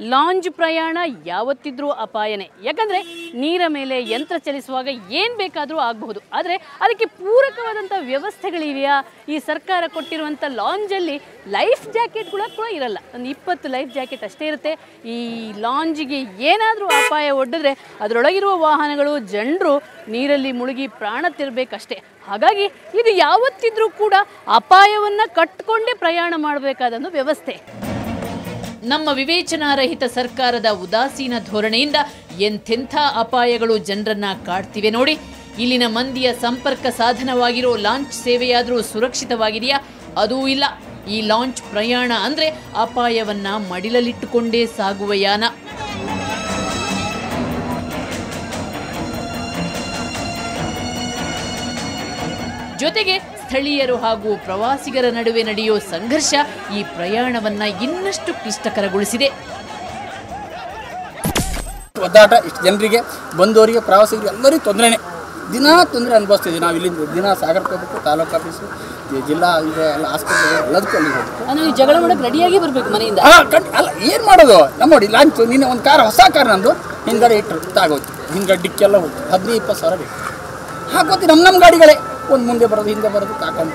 Lounge ಪ್ರಯಾಣ ಯಾವತ್ತಿದ್ರೂ ಅಪಾಯನೇ ಯಾಕಂದರೆ ನೀರ ಮೇಲೆ ಯಂತ್ರ ಚಲಿಸುವಾಗ ಏನು ಬೇಕಾದರೂ ಆಗಬಹುದು ಆದರೆ ಅದಕ್ಕೆ ಪೂರಕವಾದಂಥ ವ್ಯವಸ್ಥೆಗಳಿವೆಯಾ ಈ ಸರ್ಕಾರ ಕೊಟ್ಟಿರುವಂಥ ಲಾಂಜಲ್ಲಿ ಲೈಫ್ ಜಾಕೆಟ್ ಕೂಡ ಕೂಡ ಇರಲ್ಲ ಒಂದು ಇಪ್ಪತ್ತು ಲೈಫ್ ಜಾಕೆಟ್ ಅಷ್ಟೇ ಇರುತ್ತೆ ಈ ಲಾಂಜಿಗೆ ಏನಾದರೂ ಅಪಾಯ ಒಡ್ಡಿದ್ರೆ ಅದರೊಳಗಿರುವ ವಾಹನಗಳು ಜನರು ನೀರಲ್ಲಿ ಮುಳುಗಿ ಪ್ರಾಣ ತಿರ್ಬೇಕಷ್ಟೇ ಹಾಗಾಗಿ ಇದು ಯಾವತ್ತಿದ್ರೂ ಕೂಡ ಅಪಾಯವನ್ನು ಕಟ್ಕೊಂಡೇ ಪ್ರಯಾಣ ಮಾಡಬೇಕಾದೊಂದು ವ್ಯವಸ್ಥೆ ನಮ್ಮ ವಿವೇಚನಾರಹಿತ ಸರ್ಕಾರದ ಉದಾಸೀನ ಧೋರಣೆಯಿಂದ ಎಂಥೆಂಥ ಅಪಾಯಗಳು ಜನರನ್ನ ಕಾಡ್ತಿವೆ ನೋಡಿ ಇಲ್ಲಿನ ಮಂದಿಯ ಸಂಪರ್ಕ ಸಾಧನವಾಗಿರೋ ಲಾಂಚ್ ಸೇವೆಯಾದರೂ ಸುರಕ್ಷಿತವಾಗಿದೆಯಾ ಅದೂ ಇಲ್ಲ ಈ ಲಾಂಚ್ ಪ್ರಯಾಣ ಅಂದ್ರೆ ಅಪಾಯವನ್ನ ಮಡಿಲಲ್ಲಿಟ್ಟುಕೊಂಡೇ ಸಾಗುವ ಯಾನ ಜೊತೆಗೆ ಸ್ಥಳೀಯರು ಹಾಗೂ ಪ್ರವಾಸಿಗರ ನಡುವೆ ನಡೆಯೋ ಸಂಘರ್ಷ ಈ ಪ್ರಯಾಣವನ್ನ ಇನ್ನಷ್ಟು ಕ್ಲಿಷ್ಟಕರಗೊಳಿಸಿದೆ ಒದ್ದಾಟ ಇಷ್ಟು ಜನರಿಗೆ ಬಂದವರಿಗೆ ಪ್ರವಾಸಿಗರಿಗೆ ಎಲ್ಲರಿಗೂ ತೊಂದರೆನೇ ದಿನಾ ತೊಂದರೆ ಅನುಭವಿಸ್ತಿದ್ದೀವಿ ನಾವು ಇಲ್ಲಿಂದ ದಿನ ಸಾಗರಕ್ಕೆ ಹೋಗ್ಬೇಕು ತಾಲೂಕು ಆಫೀಸು ಈ ಜಿಲ್ಲಾ ಇದು ಎಲ್ಲ ಆಸ್ಪತ್ರೆ ಎಲ್ಲದಕ್ಕೂ ಅಲ್ಲಿಗೆ ಹೋಗ್ಬೇಕು ಅಂದ್ರೆ ಜಗಳ ಮಾಡಕ್ಕೆ ರೆಡಿಯಾಗಿ ಬರ್ಬೇಕು ಮನೆಯಿಂದ ಹಾಂ ಕಟ್ ಅಲ್ಲ ಏನು ಮಾಡೋದು ನಮ್ಮ ನೋಡಿ ಲಾಂಚ್ ನಿನ್ನೆ ಒಂದು ಕಾರ್ ಹೊಸ ಕಾರ್ ನಂದು ಹಿಂದ್ಗಡೆ ಇಟ್ಟರು ತಾಗೋಯ್ತು ಹಿಂದ್ಗಡೆ ಡಿಕ್ಕೆಲ್ಲ ಹೋಯ್ತು ಹದಿನೈದು ಇಪ್ಪತ್ತು ಸಾವಿರ ಬೇಕು ಹಾಕೋತಿ ನಮ್ಮ ನಮ್ಮ ಗಾಡಿಗಳೇ ಒಂದು ಮುಂದೆ ಬರೋದು ಹಿಂದೆ ಬರೋದು ಕಾಕೊಂಡು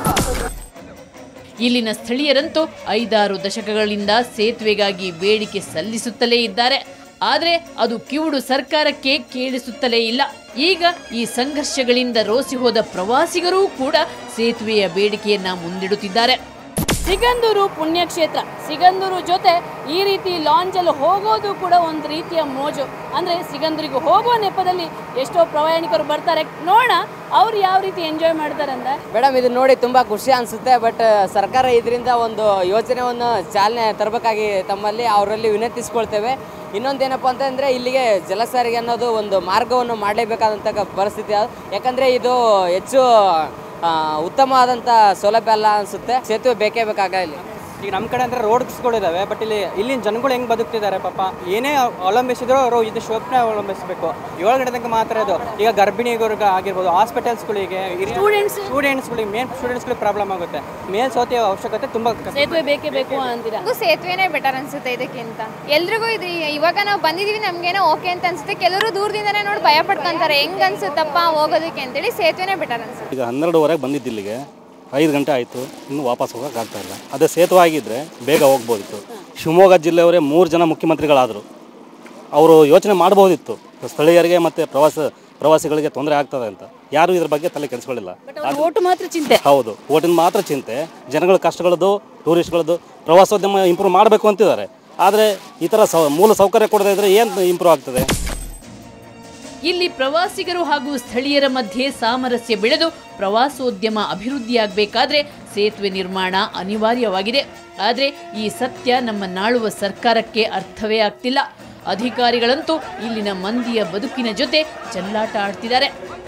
ಇಲ್ಲಿನ ಸ್ಥಳೀಯರಂತೂ ಐದಾರು ದಶಕಗಳಿಂದ ಸೇತುವೆಗಾಗಿ ಬೇಡಿಕೆ ಸಲ್ಲಿಸುತ್ತಲೇ ಇದ್ದಾರೆ ಆದರೆ ಅದು ಕಿವುಡು ಸರ್ಕಾರಕ್ಕೆ ಕೇಳಿಸುತ್ತಲೇ ಇಲ್ಲ ಈಗ ಈ ಸಂಘರ್ಷಗಳಿಂದ ರೋಸಿ ಹೋದ ಪ್ರವಾಸಿಗರೂ ಕೂಡ ಸೇತುವೆಯ ಬೇಡಿಕೆಯನ್ನ ಮುಂದಿಡುತ್ತಿದ್ದಾರೆ ಸಿಗಂದೂರು ಪುಣ್ಯಕ್ಷೇತ್ರ ಸಿಗಂದೂರು ಜೊತೆ ಈ ರೀತಿ ಲಾಂಜಲ್ಲಿ ಹೋಗೋದು ಕೂಡ ಒಂದು ರೀತಿಯ ಮೋಜು ಅಂದರೆ ಸಿಗಂದೂರಿಗೆ ಹೋಗೋ ನೆಪದಲ್ಲಿ ಎಷ್ಟೋ ಪ್ರಯಾಣಿಕರು ಬರ್ತಾರೆ ನೋಡೋಣ ಅವ್ರು ಯಾವ ರೀತಿ ಎಂಜಾಯ್ ಮಾಡ್ತಾರೆ ಅಂದ್ರೆ ಮೇಡಮ್ ಇದು ನೋಡಿ ತುಂಬ ಖುಷಿ ಅನಿಸುತ್ತೆ ಬಟ್ ಸರ್ಕಾರ ಇದರಿಂದ ಒಂದು ಯೋಜನೆಯನ್ನು ಚಾಲನೆ ತರಬೇಕಾಗಿ ತಮ್ಮಲ್ಲಿ ಅವರಲ್ಲಿ ವಿನಂತಿಸ್ಕೊಳ್ತೇವೆ ಇನ್ನೊಂದೇನಪ್ಪ ಅಂತಂದರೆ ಇಲ್ಲಿಗೆ ಜಲ ಸಾರಿಗೆ ಅನ್ನೋದು ಒಂದು ಮಾರ್ಗವನ್ನು ಮಾಡಲೇಬೇಕಾದಂಥ ಪರಿಸ್ಥಿತಿ ಅದು. ಯಾಕಂದರೆ ಇದು ಹೆಚ್ಚು ಆ, ಉತ್ತಮವಾದಂಥ ಸೌಲಭ್ಯ ಅಲ್ಲ ಅನಿಸುತ್ತೆ ಸೇತುವೆ ಬೇಕೇ ಬೇಕಾಗ ಇಲ್ಲಿ ಈಗ ನಮ್ಮ ಕಡೆ ಅಂದರೆ ರೋಡ್ಸ್ಗಳಿದಾವೆ ಬಟ್ ಇಲ್ಲಿ ಇಲ್ಲಿನ ಜನಗಳು ಹೆಂಗೆ ಬದುಕ್ತಿದ್ದಾರೆ ಪಾಪ ಏನೇ ಅವಲಂಬಿಸಿದ್ರು ಅವರು ಇದು ಶೋಧನೆ ಅವಲಂಬಿಸಬೇಕು ಏಳು ಗಂಟೆ ತನಕ ಮಾತ್ರ ಇದು ಈಗ ಗರ್ಭಿಣಿಗರಿಗೆ ಆಗಿರ್ಬೋದು ಹಾಸ್ಪಿಟಲ್ಸ್ಗಳಿಗೆ Students. ಸ್ಟೂಡೆಂಟ್ಸ್ಗಳಿಗೆ ಮೇನ್ ಸ್ಟೂಡೆಂಟ್ಸ್ಗಳಿಗೆ ಪ್ರಾಬ್ಲಮ್ ಆಗುತ್ತೆ ಮೇಲ್ ಸೌತೆಯ ಅವಶ್ಯಕತೆ ತುಂಬ ಸೇತುವೆ ಬೇಕೇ ಬೇಕು ಅಂತೀರಾ ನಮಗೂ ಸೇತುವೆನೇ ಬೆಟರ್ ಅನ್ಸುತ್ತೆ ಇದಕ್ಕಿಂತ ಎಲ್ರಿಗೂ ಇದು ಇವಾಗ ನಾವು ಬಂದಿದೀವಿ ನಮ್ಗೇನೋ ಓಕೆ ಅಂತ ಅನ್ಸುತ್ತೆ ಕೆಲವರು ದೂರದಿಂದನೇ ನೋಡಿ ಭಯ ಪಡ್ಕೊಂತಾರೆ ಹೆಂಗ್ ಅನ್ಸುತ್ತಪ್ಪ ಹೋಗೋದಕ್ಕೆ ಅಂತೇಳಿ ಸೇತುವೆನೇ ಬೆಟರ್ ಅನ್ಸುತ್ತೆ ಈಗ ಹನ್ನೆರಡುವರೆಗೆ ಬಂದಿದ್ದು ಇಲ್ಲಿಗೆ ಐದು ಗಂಟೆ ಆಯಿತು ಇನ್ನೂ ವಾಪಸ್ ಹೋಗೋಕೆ ಆಗ್ತಾ ಇಲ್ಲ ಅದೇ ಸೇತುವೆ ಆಗಿದ್ದರೆ ಬೇಗ ಹೋಗ್ಬೋದಿತ್ತು ಶಿವಮೊಗ್ಗ ಜಿಲ್ಲೆಯವರೇ ಮೂರು ಜನ ಮುಖ್ಯಮಂತ್ರಿಗಳಾದರು ಅವರು ಯೋಚನೆ ಮಾಡ್ಬೋದಿತ್ತು ಸ್ಥಳೀಯರಿಗೆ ಮತ್ತು ಪ್ರವಾಸ ಪ್ರವಾಸಿಗಳಿಗೆ ತೊಂದರೆ ಆಗ್ತದೆ ಅಂತ ಯಾರೂ ಇದ್ರ ಬಗ್ಗೆ ತಲೆ ಕೆಡಿಸ್ಕೊಳ್ಳಿಲ್ಲ ಓಟು ಮಾತ್ರ ಚಿಂತೆ ಹೌದು ಓಟಿನ ಮಾತ್ರ ಚಿಂತೆ ಜನಗಳ ಕಷ್ಟಗಳದ್ದು ಟೂರಿಸ್ಟ್ಗಳದ್ದು ಪ್ರವಾಸೋದ್ಯಮ ಇಂಪ್ರೂವ್ ಮಾಡಬೇಕು ಅಂತಿದ್ದಾರೆ ಆದರೆ ಈ ಥರ ಸೌ ಮೂಲ ಸೌಕರ್ಯ ಕೊಡದೇ ಇದ್ದರೆ ಏನು ಇಂಪ್ರೂವ್ ಆಗ್ತದೆ ಇಲ್ಲಿ ಪ್ರವಾಸಿಗರು ಹಾಗೂ ಸ್ಥಳೀಯರ ಮಧ್ಯೆ ಸಾಮರಸ್ಯ ಬೆಳೆದು ಪ್ರವಾಸೋದ್ಯಮ ಅಭಿವೃದ್ಧಿಯಾಗಬೇಕಾದ್ರೆ ಸೇತುವೆ ನಿರ್ಮಾಣ ಅನಿವಾರ್ಯವಾಗಿದೆ ಆದರೆ ಈ ಸತ್ಯ ನಮ್ಮ ನಾಳುವ ಸರ್ಕಾರಕ್ಕೆ ಅರ್ಥವೇ ಆಗ್ತಿಲ್ಲ ಅಧಿಕಾರಿಗಳಂತೂ ಇಲ್ಲಿನ ಮಂದಿಯ ಬದುಕಿನ ಜೊತೆ ಚೆಲ್ಲಾಟ ಆಡ್ತಿದ್ದಾರೆ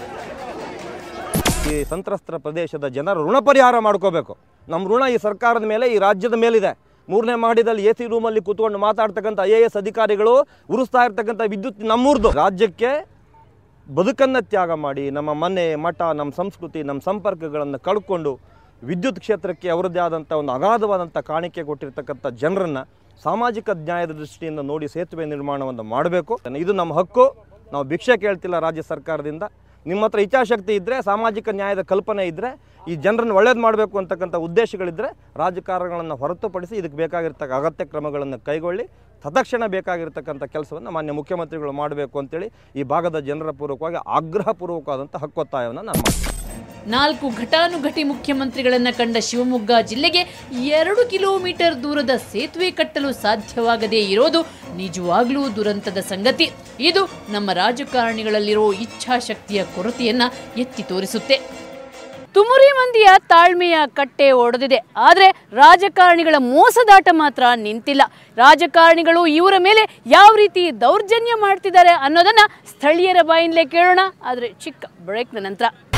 ಈ ಸಂತ್ರಸ್ತರ ಪ್ರದೇಶದ ಜನರ ಋಣ ಪರಿಹಾರ ಮಾಡ್ಕೋಬೇಕು ನಮ್ಮ ಋಣ ಈ ಸರ್ಕಾರದ ಮೇಲೆ ಈ ರಾಜ್ಯದ ಮೇಲಿದೆ ಮೂರನೇ ಮಾಡಿದಲ್ಲಿ ಎ ಸಿ ರೂಮಲ್ಲಿ ಕೂತ್ಕೊಂಡು ಮಾತಾಡ್ತಕ್ಕಂಥ ಐ ಎ ಎಸ್ ಅಧಿಕಾರಿಗಳು ಉರಿಸ್ತಾ ಇರ್ತಕ್ಕಂಥ ವಿದ್ಯುತ್ ನಮ್ಮೂರ್ದು ರಾಜ್ಯಕ್ಕೆ ಬದುಕನ್ನು ತ್ಯಾಗ ಮಾಡಿ ನಮ್ಮ ಮನೆ ಮಠ ನಮ್ಮ ಸಂಸ್ಕೃತಿ ನಮ್ಮ ಸಂಪರ್ಕಗಳನ್ನು ಕಳ್ಕೊಂಡು ವಿದ್ಯುತ್ ಕ್ಷೇತ್ರಕ್ಕೆ ಅವರದ್ದೇ ಆದಂಥ ಒಂದು ಅಗಾಧವಾದಂಥ ಕಾಣಿಕೆ ಕೊಟ್ಟಿರ್ತಕ್ಕಂಥ ಜನರನ್ನು ಸಾಮಾಜಿಕ ನ್ಯಾಯದ ದೃಷ್ಟಿಯಿಂದ ನೋಡಿ ಸೇತುವೆ ನಿರ್ಮಾಣವನ್ನು ಮಾಡಬೇಕು ಇದು ನಮ್ಮ ಹಕ್ಕು ನಾವು ಭಿಕ್ಷೆ ಕೇಳ್ತಿಲ್ಲ ರಾಜ್ಯ ಸರ್ಕಾರದಿಂದ ನಿಮ್ಮ ಹತ್ರ ಇಚ್ಛಾಶಕ್ತಿ ಇದ್ದರೆ ಸಾಮಾಜಿಕ ನ್ಯಾಯದ ಕಲ್ಪನೆ ಇದ್ದರೆ ಈ ಜನರನ್ನು ಒಳ್ಳೇದು ಮಾಡಬೇಕು ಅಂತಕ್ಕಂಥ ಉದ್ದೇಶಗಳಿದ್ದರೆ ರಾಜಕಾರಣಗಳನ್ನು ಹೊರತುಪಡಿಸಿ ಇದಕ್ಕೆ ಬೇಕಾಗಿರ್ತಕ್ಕ ಅಗತ್ಯ ಕ್ರಮಗಳನ್ನು ಕೈಗೊಳ್ಳಿ ತತ್ಕ್ಷಣ ಬೇಕಾಗಿರ್ತಕ್ಕಂಥ ಕೆಲಸವನ್ನು ಮಾನ್ಯ ಮುಖ್ಯಮಂತ್ರಿಗಳು ಮಾಡಬೇಕು ಅಂತೇಳಿ ಈ ಭಾಗದ ಜನರ ಪೂರ್ವಕವಾಗಿ ಆಗ್ರಹಪೂರ್ವಕವಾದಂಥ ಹಕ್ಕೊತ್ತಾಯವನ್ನು ನಾನು ಮಾಡ್ತೀನಿ ನಾಲ್ಕು ಘಟಾನುಘಟಿ ಮುಖ್ಯಮಂತ್ರಿಗಳನ್ನ ಕಂಡ ಶಿವಮೊಗ್ಗ ಜಿಲ್ಲೆಗೆ ಎರಡು ಕಿಲೋಮೀಟರ್ ದೂರದ ಸೇತುವೆ ಕಟ್ಟಲು ಸಾಧ್ಯವಾಗದೇ ಇರೋದು ನಿಜವಾಗ್ಲೂ ದುರಂತದ ಸಂಗತಿ ಇದು ನಮ್ಮ ರಾಜಕಾರಣಿಗಳಲ್ಲಿರೋ ಇಚ್ಛಾಶಕ್ತಿಯ ಕೊರತೆಯನ್ನ ಎತ್ತಿ ತೋರಿಸುತ್ತೆ ತುಮುರಿ ಮಂದಿಯ ತಾಳ್ಮೆಯ ಕಟ್ಟೆ ಒಡೆದಿದೆ ಆದರೆ ರಾಜಕಾರಣಿಗಳ ಮೋಸದಾಟ ಮಾತ್ರ ನಿಂತಿಲ್ಲ ರಾಜಕಾರಣಿಗಳು ಇವರ ಮೇಲೆ ಯಾವ ರೀತಿ ದೌರ್ಜನ್ಯ ಮಾಡ್ತಿದ್ದಾರೆ ಅನ್ನೋದನ್ನ ಸ್ಥಳೀಯರ ಬಾಯಿಂದಲೇ ಕೇಳೋಣ ಆದರೆ ಚಿಕ್ಕ ಬ್ರೇಕ್ನ ನಂತರ